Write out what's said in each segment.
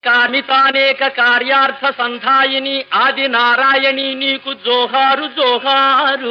కామితానేక కార్యార్థ సంధాయిని ఆది నారాయణి నీకు జోహారు జోహారు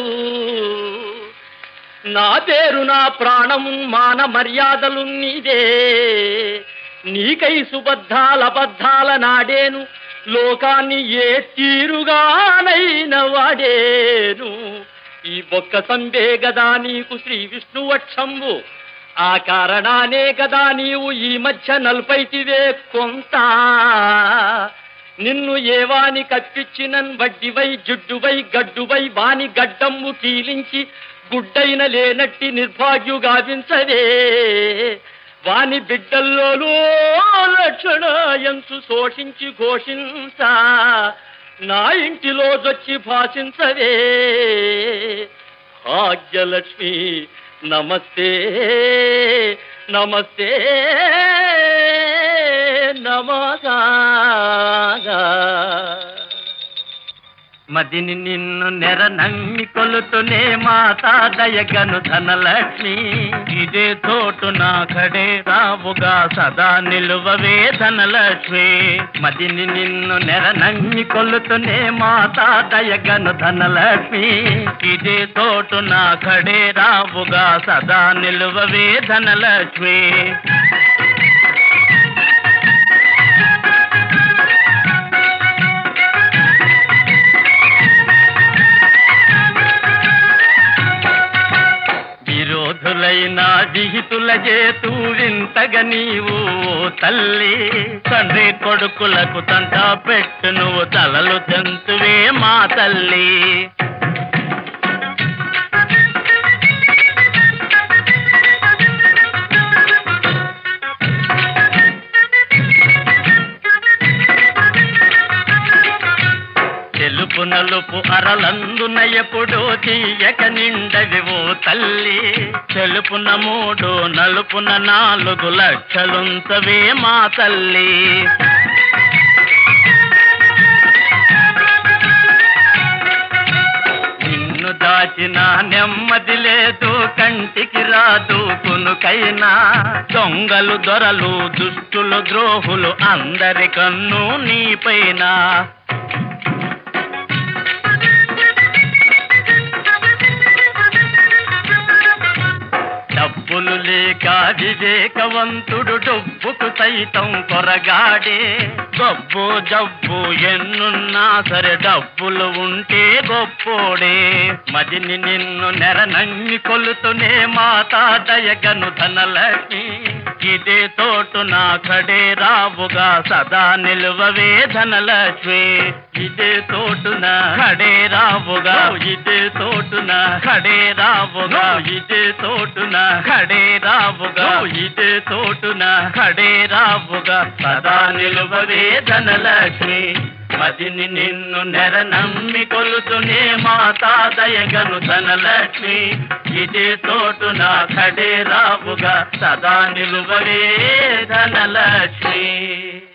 నా పేరు నా ప్రాణము మాన మర్యాదలు నీదే నీకై సుబద్ధాల బద్ధాల నాడేను లోకాన్ని ఏ తీరుగానైన వాడేను ఈ బొక్క సంబే గదా నీకు శ్రీ విష్ణువక్షంబు ఆ కారణానే గదా నీవు ఈ మధ్య నల్పైతివే కొంత నిన్ను ఏవాని కప్పిచ్చినన్ వడ్డివై జుడ్డువై గడ్డువై వాని గడ్డమ్ము కీలించి గుడ్డైన లేనట్టి నిర్భాగ్యుగావించవే వాని బిడ్డల్లోనూ లక్షణ ఎంతు శోషించి ఘోషించ నా ఇంటిలో జొచ్చి భాషించవే భాగ్యలక్ష్మి నమస్తే నమస్తే నమగా మదిని నిన్ను నెర నమ్మి కొలుతునే మాతా దయగను ధనలక్ష్మి ఇదే తోటు నా కడే రావుగా సదా నిలువవే ధనలక్ష్మి మదిని నిన్ను నెర నమ్మి కొలుతునే మాతా దయగను ధనలక్ష్మి ఇదే తోటు నా కడే రావుగా సదా నిలువవే ధనలక్ష్మి విరోధులైన విహితుల చేతూ వింతగ నీవు తల్లి తండ్రి కొడుకులకు తంట పెట్టు నువ్వు తలలు తెంతువే మా తల్లి తెలుపు నలుపు అరలందున ఎప్పుడు తీయక నిండవివో తల్లి తెలుపున మూడు నలుపున నాలుగు లక్షలుంచవే మా తల్లి నిన్ను దాచిన నెమ్మది లేదు కంటికి రాదు కునుకైనా దొంగలు దొరలు దుష్టులు ద్రోహులు అందరి కన్ను నీపైన డబ్బులు లేక వివేకవంతుడు డబ్బుకు సైతం కొరగాడే గబ్బు జబ్బు ఎన్నున్నా సరే డబ్బులు ఉంటే గొప్పోడే మదిని నిన్ను నెర నమ్మి కొలుతునే మాతా దయగను ధనలక్ష్మి ఇదే తోటు నా కడే రావుగా సదా నిలువవే ధనలక్ష్మి ఇదే తోటున కడే రావుగా ఇదే తోటున కడే రావుగా ఇదే తోటున కడే రావుగా ఇదే తోటున కడే రావుగా సదా నిలువవే ధనలక్ష్మి మదిని నిన్ను నెర నమ్మి కొలుతునే మాతా దయగను ధనలక్ష్మి ఇదే తోటున కడే రావుగా సదా నిలువవే ధనలక్ష్మి